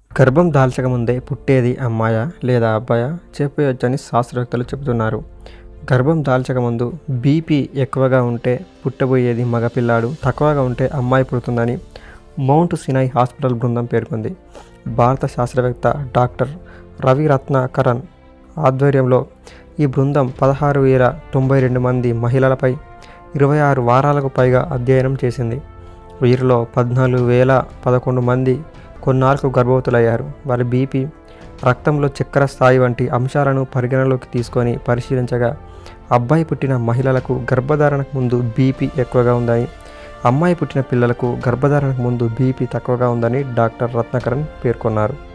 గర్భం దాల్చకముందే పుట్టేది అమ్మాయా లేదా అబ్బాయా చెప్పవచ్చని శాస్త్రవేత్తలు చెబుతున్నారు గర్భం దాల్చకముందు బీపీ ఎక్కువగా ఉంటే పుట్టబోయేది మగపిల్లాడు తక్కువగా ఉంటే అమ్మాయి పుడుతుందని మౌంట్ సినై హాస్పిటల్ బృందం పేర్కొంది భారత శాస్త్రవేత్త డాక్టర్ రవి రత్నాకరన్ ఆధ్వర్యంలో ఈ బృందం పదహారు వేల తొంభై రెండు మంది మహిళలపై ఇరవై ఆరు వారాలకు పైగా అధ్యయనం చేసింది వీరిలో పద్నాలుగు వేల పదకొండు మంది కొన్నాళ్ళకు గర్భవతులయ్యారు వారి బీపీ రక్తంలో చక్కెర స్థాయి వంటి అంశాలను పరిగణలోకి తీసుకొని పరిశీలించగా అబ్బాయి పుట్టిన మహిళలకు గర్భధారణకు ముందు బీపీ ఎక్కువగా ఉందని అమ్మాయి పుట్టిన పిల్లలకు గర్భధారణకు ముందు బీపీ తక్కువగా ఉందని డాక్టర్ రత్నకరన్ పేర్కొన్నారు